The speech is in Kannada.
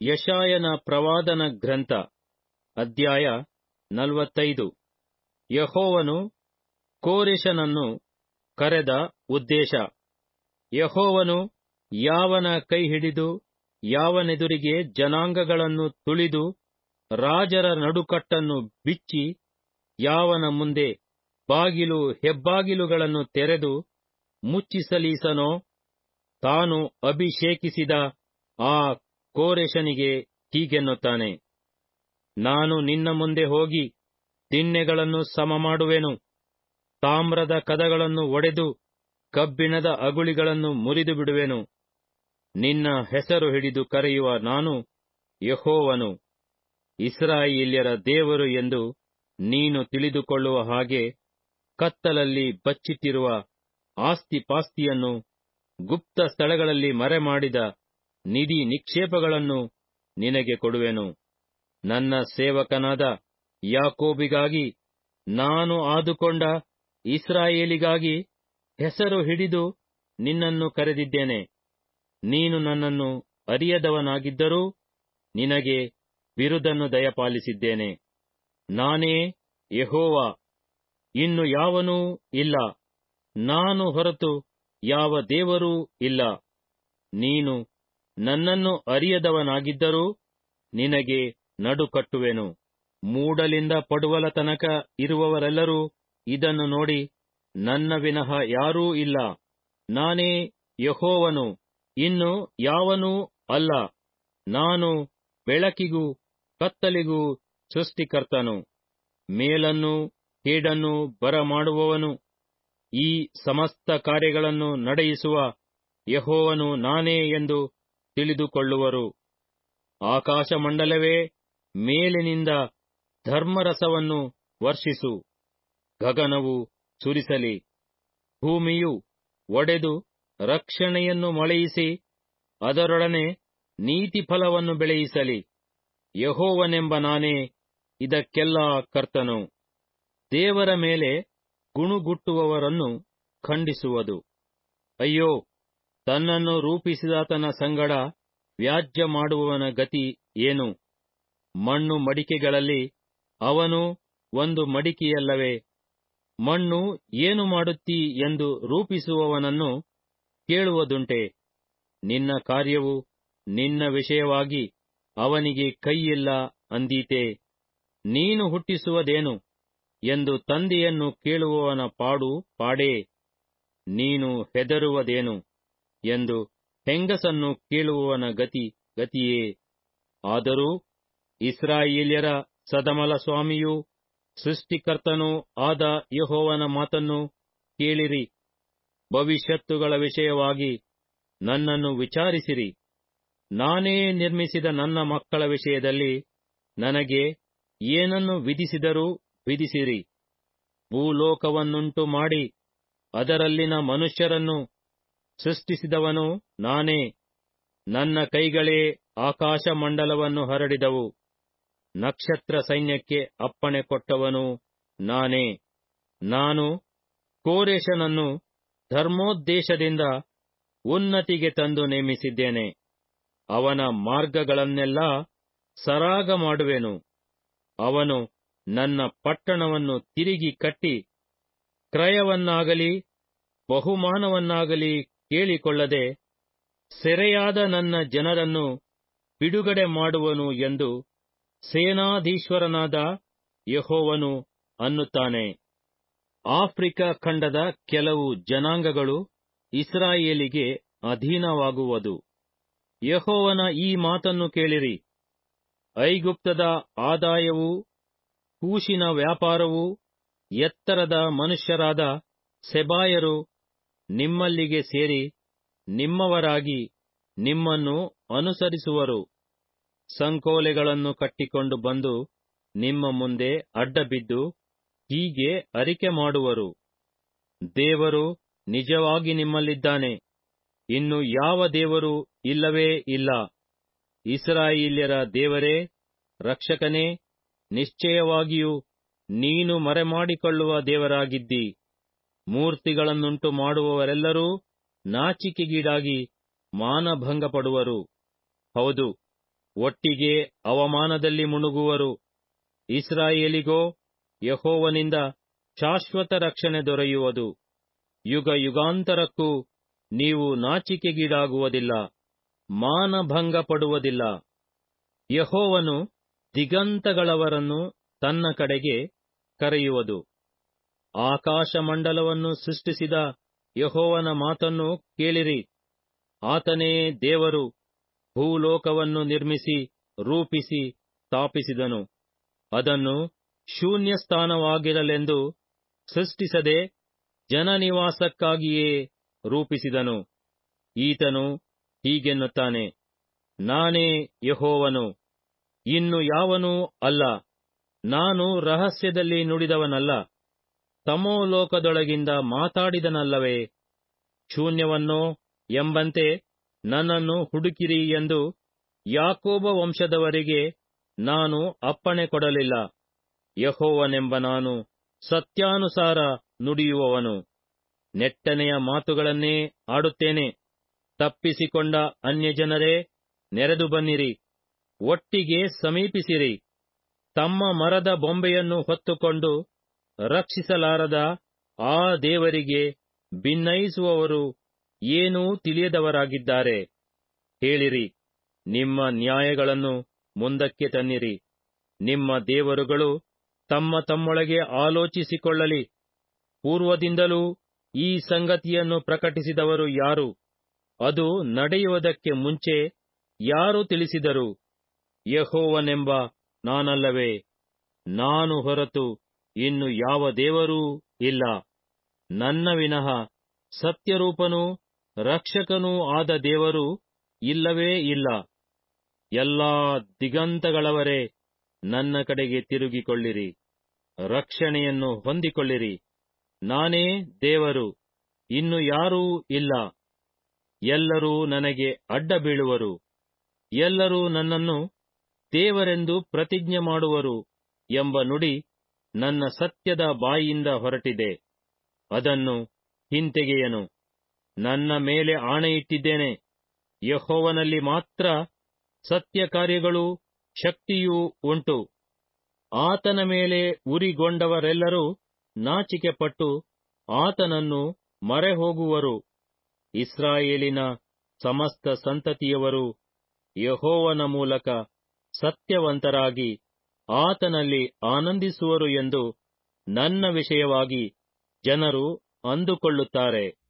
ಯಶಾಯನ ಪ್ರವಾದನ ಗ್ರಂಥ ಅಧ್ಯಾಯ ನಲವತ್ತೈದು ಯಹೋವನು ಕೋರೆಷನನ್ನು ಕರೆದ ಉದ್ದೇಶ ಯಹೋವನು ಯಾವನ ಕೈ ಹಿಡಿದು ಯಾವನೆದುರಿಗೆ ಜನಾಂಗಗಳನ್ನು ತುಳಿದು ರಾಜರ ನಡುಕಟ್ಟನ್ನು ಬಿಚ್ಚಿ ಯಾವನ ಮುಂದೆ ಬಾಗಿಲು ಹೆಬ್ಬಾಗಿಲುಗಳನ್ನು ತೆರೆದು ಮುಚ್ಚಿಸಲೀಸನೋ ತಾನು ಅಭಿಷೇಕಿಸಿದ ಆ ಕೋರೆಷನಿಗೆ ಹೀಗೆನ್ನುತ್ತಾನೆ ನಾನು ನಿನ್ನ ಮುಂದೆ ಹೋಗಿ ದಿಣ್ಣೆಗಳನ್ನು ಸಮ ಮಾಡುವೆನು ತಾಮ್ರದ ಕದಗಳನ್ನು ಒಡೆದು ಕಬ್ಬಿಣದ ಅಗುಳಿಗಳನ್ನು ಮುರಿದು ಬಿಡುವೆನು ನಿನ್ನ ಹೆಸರು ಹಿಡಿದು ಕರೆಯುವ ನಾನು ಯಹೋವನು ಇಸ್ರಾಯೇಲ್ಯರ ದೇವರು ಎಂದು ನೀನು ತಿಳಿದುಕೊಳ್ಳುವ ಹಾಗೆ ಕತ್ತಲಲ್ಲಿ ಬಚ್ಚಿಟ್ಟಿರುವ ಆಸ್ತಿಪಾಸ್ತಿಯನ್ನು ಗುಪ್ತ ಸ್ಥಳಗಳಲ್ಲಿ ಮರೆಮಾಡಿದ ನಿಧಿ ನಿಕ್ಷೇಪಗಳನ್ನು ನಿನಗೆ ಕೊಡುವೆನು ನನ್ನ ಸೇವಕನಾದ ಯಾಕೋಬಿಗಾಗಿ ನಾನು ಆದುಕೊಂಡ ಇಸ್ರಾಯೇಲಿಗಾಗಿ ಹೆಸರು ಹಿಡಿದು ನಿನ್ನನ್ನು ಕರೆದಿದ್ದೇನೆ ನೀನು ನನ್ನನ್ನು ಅರಿಯದವನಾಗಿದ್ದರೂ ನಿನಗೆ ಬಿರುದನ್ನು ದಯಪಾಲಿಸಿದ್ದೇನೆ ನಾನೇ ಯಹೋವ ಇನ್ನು ಯಾವನೂ ಇಲ್ಲ ನಾನು ಹೊರತು ಯಾವ ದೇವರೂ ಇಲ್ಲ ನೀನು ನನ್ನನ್ನು ಅರಿಯದವನಾಗಿದ್ದರೂ ನಿನಗೆ ನಡುಕಟ್ಟುವೆನು ಮೂಡಲಿಂದ ಪಡುವಲ ತನಕ ಇರುವವರೆಲ್ಲರೂ ಇದನ್ನು ನೋಡಿ ನನ್ನ ವಿನಃ ಯಾರೂ ಇಲ್ಲ ನಾನೇ ಯಹೋವನು ಇನ್ನು ಯಾವನೂ ಅಲ್ಲ ನಾನು ಬೆಳಕಿಗೂ ಕತ್ತಲಿಗೂ ಸೃಷ್ಟಿಕರ್ತನು ಮೇಲನ್ನು ಕೇಡನ್ನು ಬರಮಾಡುವವನು ಈ ಸಮಸ್ತ ಕಾರ್ಯಗಳನ್ನು ನಡೆಯಿಸುವ ಯಹೋವನು ನಾನೇ ಎಂದು ತಿಳಿದುಕೊಳ್ಳುವರು ಆಕಾಶಮಂಡಲವೇ ಮೇಲಿನಿಂದ ಧರ್ಮರಸವನ್ನು ವರ್ಷಿಸು ಗಗನವು ಸುರಿಸಲಿ ಭೂಮಿಯು ಒಡೆದು ರಕ್ಷಣೆಯನ್ನು ಮೊಳೆಯಿಸಿ ಅದರೊಡನೆ ನೀತಿ ಫಲವನ್ನು ಬೆಳೆಯಿಸಲಿ ಯಹೋವನೆಂಬ ನಾನೇ ಇದಕ್ಕೆಲ್ಲ ಕರ್ತನು ದೇವರ ಮೇಲೆ ಗುಣುಗುಟ್ಟುವವರನ್ನು ಖಂಡಿಸುವುದು ಅಯ್ಯೋ ತನ್ನನ್ನು ರೂಪಿಸಿದಾತನ ಸಂಗಡ ವ್ಯಾಜ್ಯ ಮಾಡುವವನ ಗತಿ ಏನು ಮಣ್ಣು ಮಡಿಕೆಗಳಲ್ಲಿ ಅವನು ಒಂದು ಮಡಿಕೆಯಲ್ಲವೇ ಮಣ್ಣು ಏನು ಮಾಡುತ್ತೀ ಎಂದು ರೂಪಿಸುವವನನ್ನು ಕೇಳುವುದುಂಟೆ ನಿನ್ನ ಕಾರ್ಯವು ನಿನ್ನ ವಿಷಯವಾಗಿ ಅವನಿಗೆ ಕೈಯಿಲ್ಲ ಅಂದೀತೆ ನೀನು ಹುಟ್ಟಿಸುವುದೇನು ಎಂದು ತಂದೆಯನ್ನು ಕೇಳುವವನ ಪಾಡು ಪಾಡೇ ನೀನು ಹೆದರುವುದೇನು ಎಂದು ಹೆಂಗಸನ್ನು ಕೇಳುವವನ ಗತಿ ಗತಿಯೇ ಆದರೂ ಇಸ್ರಾಯೇಲ್ಯರ ಸದಮಲ ಸ್ವಾಮಿಯೂ ಸೃಷ್ಟಿಕರ್ತನೂ ಆದ ಯಹೋವನ ಮಾತನ್ನು ಕೇಳಿರಿ ಭವಿಷ್ಯತ್ತುಗಳ ವಿಷಯವಾಗಿ ನನ್ನನ್ನು ವಿಚಾರಿಸಿರಿ ನಾನೇ ನಿರ್ಮಿಸಿದ ನನ್ನ ಮಕ್ಕಳ ವಿಷಯದಲ್ಲಿ ನನಗೆ ಏನನ್ನು ವಿಧಿಸಿದರೂ ವಿಧಿಸಿರಿ ಭೂಲೋಕವನ್ನುಂಟು ಮಾಡಿ ಅದರಲ್ಲಿನ ಮನುಷ್ಯರನ್ನು ಸೃಷ್ಟಿಸಿದವನು ನಾನೇ ನನ್ನ ಕೈಗಳೇ ಆಕಾಶ ಮಂಡಲವನ್ನು ಹರಡಿದವು ನಕ್ಷತ್ರ ಸೈನ್ಯಕ್ಕೆ ಅಪ್ಪಣೆ ಕೊಟ್ಟವನು ನಾನೇ ನಾನು ಕೋರೇಶನನ್ನು ಧರ್ಮೋದ್ದೇಶದಿಂದ ಉನ್ನತಿಗೆ ತಂದು ನೇಮಿಸಿದ್ದೇನೆ ಅವನ ಮಾರ್ಗಗಳನ್ನೆಲ್ಲ ಸರಾಗ ಮಾಡುವೆನು ಅವನು ನನ್ನ ಪಟ್ಟಣವನ್ನು ತಿರುಗಿ ಕಟ್ಟಿ ಕ್ರಯವನ್ನಾಗಲಿ ಬಹುಮಾನವನ್ನಾಗಲಿ ಕೇಳಿಕೊಳ್ಳದೆ ಸೆರೆಯಾದ ನನ್ನ ಜನರನ್ನು ಬಿಡುಗಡೆ ಮಾಡುವನು ಎಂದು ಸೇನಾಧೀಶ್ವರನಾದ ಯಹೋವನು ಅನ್ನುತ್ತಾನೆ ಆಫ್ರಿಕಾ ಖಂಡದ ಕೆಲವು ಜನಾಂಗಗಳು ಇಸ್ರಾಯೇಲಿಗೆ ಅಧೀನವಾಗುವುದು ಯಹೋವನ ಈ ಮಾತನ್ನು ಕೇಳಿರಿ ಐಗುಪ್ತದ ಆದಾಯವೂ ಕೂಶಿನ ವ್ಯಾಪಾರವೂ ಎತ್ತರದ ಮನುಷ್ಯರಾದ ಸೆಬಾಯರು ನಿಮ್ಮಲ್ಲಿಗೆ ಸೇರಿ ನಿಮ್ಮವರಾಗಿ ನಿಮ್ಮನ್ನು ಅನುಸರಿಸುವರು ಸಂಕೋಲೆಗಳನ್ನು ಕಟ್ಟಿಕೊಂಡು ಬಂದು ನಿಮ್ಮ ಮುಂದೆ ಅಡ್ಡಬಿದ್ದು ಹೀಗೆ ಅರಿಕೆ ಮಾಡುವರು ದೇವರು ನಿಜವಾಗಿ ನಿಮ್ಮಲ್ಲಿದ್ದಾನೆ ಇನ್ನು ಯಾವ ದೇವರು ಇಲ್ಲವೇ ಇಲ್ಲ ಇಸ್ರಾಯೇಲ್ಯರ ದೇವರೇ ರಕ್ಷಕನೇ ನಿಶ್ಚಯವಾಗಿಯೂ ನೀನು ಮರೆಮಾಡಿಕೊಳ್ಳುವ ದೇವರಾಗಿದ್ದಿ ಮೂರ್ತಿಗಳನ್ನುಂಟು ಮಾಡುವವರೆಲ್ಲರೂ ನಾಚಿಕೆಗೀಡಾಗಿ ಮಾನಭಂಗಪಡುವರು ಹೌದು ಒಟ್ಟಿಗೆ ಅವಮಾನದಲ್ಲಿ ಮುಣುಗುವರು ಇಸ್ರಾಯೇಲಿಗೋ ಯಹೋವನಿಂದ ಶಾಶ್ವತ ರಕ್ಷಣೆ ದೊರೆಯುವುದು ಯುಗ ಯುಗಾಂತರಕ್ಕೂ ನೀವು ನಾಚಿಕೆಗೀಡಾಗುವುದಿಲ್ಲ ಮಾನಭಂಗ ಪಡುವುದಿಲ್ಲ ಯಹೋವನು ದಿಗಂತಗಳವರನ್ನು ತನ್ನ ಕಡೆಗೆ ಕರೆಯುವುದು ಆಕಾಶಮಂಡಲವನ್ನು ಸೃಷ್ಟಿಸಿದ ಯಹೋವನ ಮಾತನ್ನು ಕೇಳಿರಿ ಆತನೇ ದೇವರು ಭೂಲೋಕವನ್ನು ನಿರ್ಮಿಸಿ ರೂಪಿಸಿ ಸ್ಥಾಪಿಸಿದನು ಅದನ್ನು ಶೂನ್ಯ ಸ್ಥಾನವಾಗಿರಲೆಂದು ಸೃಷ್ಟಿಸದೆ ಜನನಿವಾಸಕ್ಕಾಗಿಯೇ ರೂಪಿಸಿದನು ಈತನು ಹೀಗೆನ್ನುತ್ತಾನೆ ನಾನೇ ಯಹೋವನು ಇನ್ನು ಯಾವನೂ ಅಲ್ಲ ನಾನು ರಹಸ್ಯದಲ್ಲಿ ನುಡಿದವನಲ್ಲ ತಮೋಲೋಕದೊಳಗಿಂದ ಮಾತಾಡಿದನಲ್ಲವೇ ಶೂನ್ಯವನ್ನೋ ಎಂಬಂತೆ ನನ್ನನ್ನು ಹುಡುಕಿರಿ ಎಂದು ಯಾಕೋಬ ವಂಶದವರಿಗೆ ನಾನು ಅಪ್ಪಣೆ ಕೊಡಲಿಲ್ಲ ಯಹೋವನೆಂಬ ನಾನು ಸತ್ಯಾನುಸಾರ ನುಡಿಯುವವನು ನೆಟ್ಟನೆಯ ಮಾತುಗಳನ್ನೇ ಆಡುತ್ತೇನೆ ತಪ್ಪಿಸಿಕೊಂಡ ಅನ್ಯಜನರೇ ನೆರೆದು ಬನ್ನಿರಿ ಒಟ್ಟಿಗೆ ಸಮೀಪಿಸಿರಿ ತಮ್ಮ ಮರದ ಬೊಂಬೆಯನ್ನು ಹೊತ್ತುಕೊಂಡು ರಕ್ಷಿಸಲಾರದ ಆ ದೇವರಿಗೆ ಭಿನ್ನಯಿಸುವವರು ಏನೂ ತಿಳಿಯದವರಾಗಿದ್ದಾರೆ ಹೇಳಿರಿ ನಿಮ್ಮ ನ್ಯಾಯಗಳನ್ನು ಮುಂದಕ್ಕೆ ತನ್ನಿರಿ ನಿಮ್ಮ ದೇವರುಗಳು ತಮ್ಮ ತಮ್ಮೊಳಗೆ ಆಲೋಚಿಸಿಕೊಳ್ಳಲಿ ಪೂರ್ವದಿಂದಲೂ ಈ ಸಂಗತಿಯನ್ನು ಪ್ರಕಟಿಸಿದವರು ಯಾರು ಅದು ನಡೆಯುವುದಕ್ಕೆ ಮುಂಚೆ ಯಾರು ತಿಳಿಸಿದರು ಯಹೋವನೆಂಬ ನಾನಲ್ಲವೇ ನಾನು ಹೊರತು ಇನ್ನು ಯಾವ ದೇವರೂ ಇಲ್ಲ ನನ್ನ ವಿನಃ ಸತ್ಯರೂಪನೂ ರಕ್ಷಕನೂ ಆದ ದೇವರು ಇಲ್ಲವೇ ಇಲ್ಲ ಎಲ್ಲಾ ದಿಗಂತಗಳವರೇ ನನ್ನ ಕಡೆಗೆ ತಿರುಗಿಕೊಳ್ಳಿರಿ ರಕ್ಷಣೆಯನ್ನು ಹೊಂದಿಕೊಳ್ಳಿರಿ ನಾನೇ ದೇವರು ಇನ್ನು ಯಾರೂ ಇಲ್ಲ ಎಲ್ಲರೂ ನನಗೆ ಅಡ್ಡ ಬೀಳುವರು ಎಲ್ಲರೂ ನನ್ನನ್ನು ದೇವರೆಂದು ಪ್ರತಿಜ್ಞೆ ಮಾಡುವರು ಎಂಬ ನುಡಿ ನನ್ನ ಸತ್ಯದ ಬಾಯಿಯಿಂದ ಹೊರಟಿದೆ ಅದನ್ನು ಹಿಂತೆಗೆಯನು ನನ್ನ ಮೇಲೆ ಆಣೆಯಿಟ್ಟಿದ್ದೇನೆ ಯಹೋವನಲ್ಲಿ ಮಾತ್ರ ಸತ್ಯ ಕಾರ್ಯಗಳೂ ಶಕ್ತಿಯೂ ಉಂಟು ಆತನ ಮೇಲೆ ಉರಿಗೊಂಡವರೆಲ್ಲರೂ ನಾಚಿಕೆಪಟ್ಟು ಆತನನ್ನು ಮರೆಹೋಗುವರು ಇಸ್ರಾಯೇಲಿನ ಸಮಸ್ತ ಸಂತತಿಯವರು ಯಹೋವನ ಮೂಲಕ ಸತ್ಯವಂತರಾಗಿ ಆತನಲ್ಲಿ ಆನಂದಿಸುವರು ಎಂದು ನನ್ನ ವಿಷಯವಾಗಿ ಜನರು ಅಂದುಕೊಳ್ಳುತ್ತಾರೆ